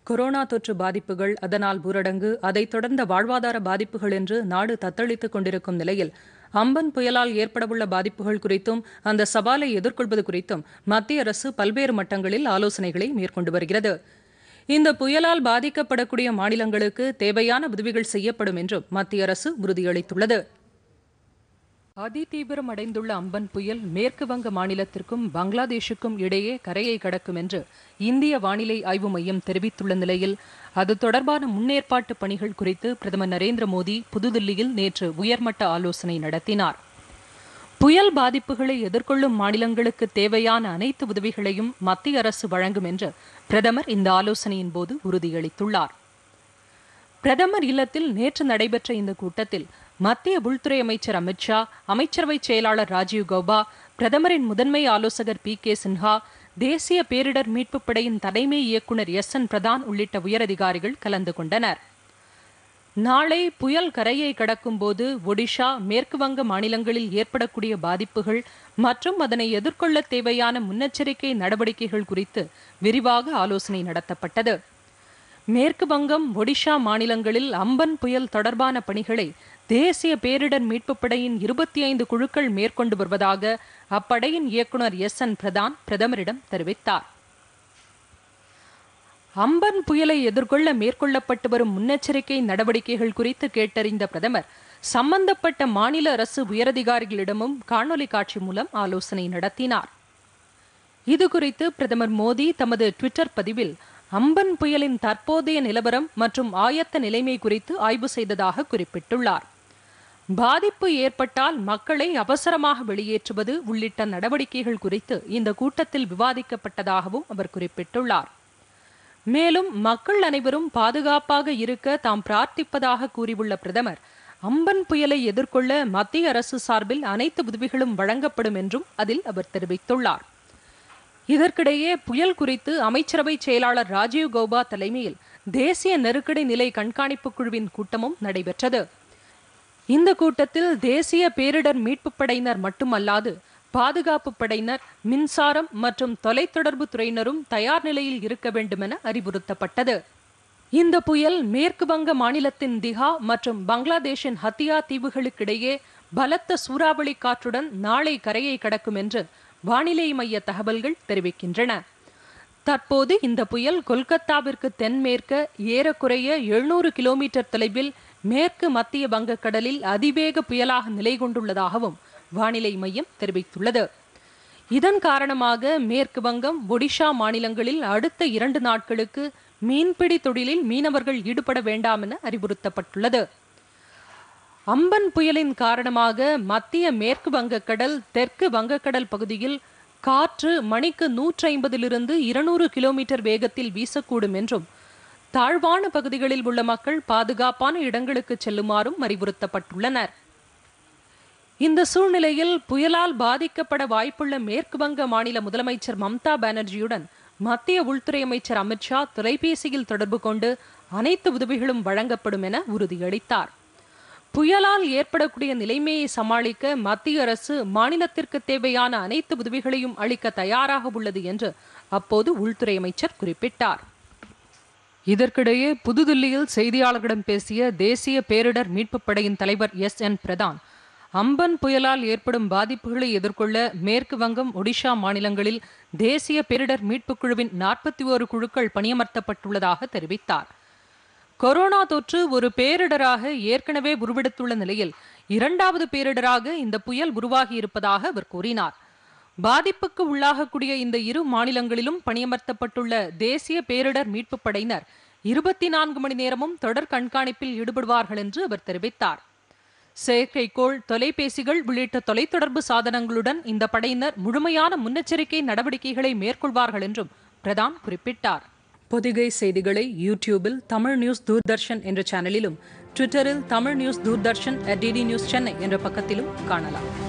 corona தொற்று பாதிப்புகள் அதனால் ஊரடங்கு அதைத் தொடர்ந்த வாழ்வாதார பாதிப்புகள் என்று நாடு தத்தளித்துக் கொண்டிருக்கும் நிலையில் அம்பன் புயலால் ஏற்படவுள்ள பாதிப்புகள் குறித்தும் அந்த சவாலை எதிர்கொள்வது குறித்தும் மத்திய அரசு பல்வேறு மட்டங்களில் ஆலோசனைகளை மேற்கொண்டு வருகிறது இந்த புயலால் பாதிக்கப்படக்கூடிய மாநிலங்களுக்கு தேவையான உதவிகள் செய்யப்படும் என்றும் மத்திய அரசு உறுதியளித்துள்ளது அதிதீவிரம் அடைந்துள்ள அம்பன் புயல் மேற்கு வங்க மாநிலத்திற்கும் பங்களாதேஷுக்கும் இடையே கரையை கடக்கும் என்று இந்திய வானிலை ஆய்வு மையம் தெரிவித்துள்ள நிலையில் அது தொடர்பான முன்னேற்பாட்டு பணிகள் குறித்து பிரதமர் நரேந்திர மோடி புதுதில்லியில் நேற்று உயர்மட்ட ஆலோசனை நடத்தினார் புயல் பாதிப்புகளை எதிர்கொள்ளும் மாநிலங்களுக்கு தேவையான அனைத்து உதவிகளையும் மத்திய அரசு வழங்கும் என்று பிரதமர் இந்த ஆலோசனையின் போது உறுதியளித்துள்ளார் பிரதமர் இல்லத்தில் நேற்று நடைபெற்ற இந்த கூட்டத்தில் மத்திய உள்துறை அமைச்சர் அமித்ஷா அமைச்சரவை செயலாளர் ராஜீவ் கௌபா பிரதமரின் முதன்மை ஆலோசகர் பி கே சின்ஹா தேசிய பேரிடர் மீட்புப் படையின் தலைமை இயக்குநர் எஸ் என் பிரதான் உள்ளிட்ட உயரதிகாரிகள் கலந்து கொண்டனர் நாளை புயல் கரையை கடக்கும் போது ஒடிஷா மேற்கு வங்க மாநிலங்களில் ஏற்படக்கூடிய பாதிப்புகள் மற்றும் அதனை எதிர்கொள்ள தேவையான முன்னெச்சரிக்கை நடவடிக்கைகள் குறித்து விரிவாக ஆலோசனை நடத்தப்பட்டது மேற்கு வங்கம் ஒடிஷா மாநிலங்களில் அம்பன் புயல் தொடர்பான பணிகளை தேசிய பேரிடர் மீட்புப் படையின் இருபத்தி ஐந்து குழுக்கள் மேற்கொண்டு வருவதாக அப்படையின் இயக்குநர் எஸ் என் பிரதான் பிரதமரிடம் தெரிவித்தார் அம்பன் புயலை எதிர்கொள்ள மேற்கொள்ளப்பட்டு வரும் முன்னெச்சரிக்கை நடவடிக்கைகள் குறித்து கேட்டறிந்த பிரதமர் சம்பந்தப்பட்ட மாநில அரசு உயரதிகாரிகளிடமும் காணொலி காட்சி மூலம் ஆலோசனை நடத்தினார் இதுகுறித்து பிரதமர் மோடி தமது டுவிட்டர் பதிவில் அம்பன் புயலின் தற்போதைய நிலவரம் மற்றும் ஆயத்த நிலைமை குறித்து ஆய்வு செய்ததாக குறிப்பிட்டுள்ளார் பாதிப்பு ஏற்பட்டால் மக்களை அவசரமாக வெளியேற்றுவது உள்ளிட்ட நடவடிக்கைகள் குறித்து இந்த கூட்டத்தில் விவாதிக்கப்பட்டதாகவும் அவர் குறிப்பிட்டுள்ளார் மேலும் மக்கள் அனைவரும் பாதுகாப்பாக இருக்க தாம் பிரார்த்திப்பதாக கூறியுள்ள பிரதமர் அம்பன் புயலை எதிர்கொள்ள மத்திய அரசு சார்பில் அனைத்து உதவிகளும் வழங்கப்படும் என்றும் அதில் அவர் தெரிவித்துள்ளார் இதற்கிடையே புயல் குறித்து அமைச்சரவை செயலாளர் ராஜீவ் கௌபா தலைமையில் தேசிய நெருக்கடி நிலை கண்காணிப்பு குழுவின் கூட்டமும் நடைபெற்றது இந்த கூட்டத்தில் தேசிய பேரிடர் மீட்புப் படையினர் மட்டுமல்லாது பாதுகாப்பு படையினர் மின்சாரம் மற்றும் தொலைத்தொடர்பு துறையினரும் தயார் நிலையில் இருக்க வேண்டும் என அறிவுறுத்தப்பட்டது இந்த புயல் மேற்கு வங்க மாநிலத்தின் திகா மற்றும் பங்களாதேஷின் ஹத்தியா தீவுகளுக்கிடையே பலத்த சூறாவளி காற்றுடன் நாளை கரையை கடக்கும் என்று வானிலை மைய தகவல்கள் தெரிவிக்கின்றன தற்போது இந்த புயல் கொல்கத்தாவிற்கு தென்மேற்க ஏறக்குறைய எழுநூறு கிலோமீட்டர் தொலைவில் மேற்கு மத்திய வங்கக்கடலில் அதிவேக புயலாக நிலை கொண்டுள்ளதாகவும் வானிலை மையம் தெரிவித்துள்ளது இதன் காரணமாக மேற்கு வங்கம் ஒடிஷா மாநிலங்களில் அடுத்த இரண்டு நாட்களுக்கு மீன்பிடி தொழிலில் மீனவர்கள் ஈடுபட வேண்டாம் என அறிவுறுத்தப்பட்டுள்ளது அம்பன் புயலின் காரணமாக மத்திய மேற்கு வங்கக்கடல் தெற்கு வங்கக்கடல் பகுதியில் காற்று மணிக்கு நூற்றி ஐம்பதிலிருந்து இருநூறு கிலோமீட்டர் வேகத்தில் வீசக்கூடும் என்றும் தாழ்வான பகுதிகளில் உள்ள மக்கள் பாதுகாப்பான இடங்களுக்கு செல்லுமாறும் அறிவுறுத்தப்பட்டுள்ளனர் இந்த சூழ்நிலையில் புயலால் பாதிக்கப்பட வாய்ப்புள்ள மேற்கு வங்க மாநில முதலமைச்சர் மம்தா பானர்ஜியுடன் மத்திய உள்துறை அமைச்சர் அமித்ஷா தொலைபேசியில் தொடர்பு கொண்டு அனைத்து உதவிகளும் வழங்கப்படும் என உறுதியளித்தார் புயலால் ஏற்படக்கூடிய நிலைமையை சமாளிக்க மத்திய அரசு மாநிலத்திற்கு தேவையான அனைத்து உதவிகளையும் அளிக்க தயாராக உள்ளது என்று அப்போது உள்துறை அமைச்சர் குறிப்பிட்டார் இதற்கிடையே புதுதில்லியில் செய்தியாளர்களிடம் பேசிய தேசிய பேரிடர் மீட்புப் படையின் தலைவர் எஸ் என் பிரதான் அம்பன் புயலால் ஏற்படும் பாதிப்புகளை எதிர்கொள்ள மேற்கு வங்கம் ஒடிஷா மாநிலங்களில் தேசிய பேரிடர் மீட்புக் குழுவின் நாற்பத்தி ஓரு குழுக்கள் பணியமர்த்தப்பட்டுள்ளதாக தெரிவித்தார் கொரோனா தொற்று ஒரு பேரிடராக ஏற்கனவே உருவெடுத்துள்ள நிலையில் இரண்டாவது பேரிடராக இந்த புயல் உருவாகி இருப்பதாக அவர் கூறினார் பாதிப்புக்கு உள்ளாகக்கூடிய இந்த இரு மாநிலங்களிலும் பணியமர்த்தப்பட்டுள்ள தேசிய பேரிடர் மீட்புப் படையினர் இருபத்தி நான்கு மணி நேரமும் தொடர் கண்காணிப்பில் ஈடுபடுவார்கள் என்று அவர் தெரிவித்தார் செயற்கைக்கோள் தொலைபேசிகள் உள்ளிட்ட தொலைத்தொடர்பு சாதனங்களுடன் இந்த படையினர் முழுமையான முன்னெச்சரிக்கை நடவடிக்கைகளை மேற்கொள்வார்கள் என்றும் பிரதான் குறிப்பிட்டார் பொதிகை செய்திகளை யூடியூபில் தமிழ் நியூஸ் தூர்தர்ஷன் என்ற சேனலிலும் ட்விட்டரில் Tamil news Doordarshan at DD news Chennai என்ற பக்கத்திலும் காணலாம்